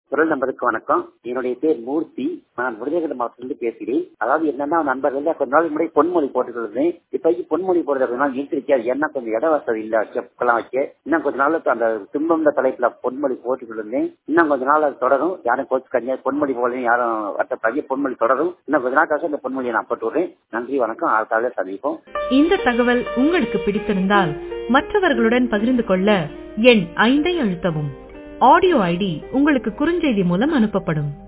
குரல் நம்பருக்கு வணக்கம் என்னுடைய பேர் மூர்த்தி நான் விருதுநகர் மாவட்டத்திலிருந்து பேசுகிறேன் அதாவது என்னன்னா நண்பர்கள் கொஞ்ச நாள் முன்னாடி பொன்மொழி போட்டுட்டு இருந்தேன் இப்போதைக்கு பொன்மொழி போடுறது கொஞ்ச நாள் நிறுத்திருக்கேன் ஏன்னா கொஞ்சம் இட வசதி இல்ல செப்பெல்லாம் வைக்க இன்னும் கொஞ்ச நாள் அந்த துன்பம்ன்ற தலைப்புல பொன்மொழி போட்டுட்டு இருந்தேன் இன்னும் கொஞ்ச நாள் அது தொடரும் யாரும் கோச்சுக்காதீங்க பொன்மொழி போகலையும் யாரும் வருத்தப்படாதீங்க பொன்மொழி தொடரும் இன்னும் கொஞ்ச நாள் கழிச்சு இந்த பொன்மொழியை நான் போட்டு விடுறேன் நன்றி வணக்கம் அடுத்த சந்திப்போம் இந்த தகவல் உங்களுக்கு பிடித்திருந்தால் மற்றவர்களுடன் பகிர்ந்து கொள்ள எண் ஐந்தை அழுத்தவும் ஆடியோ ஐடி உங்களுக்கு குறுஞ்செய்தி மூலம் அனுப்பப்படும்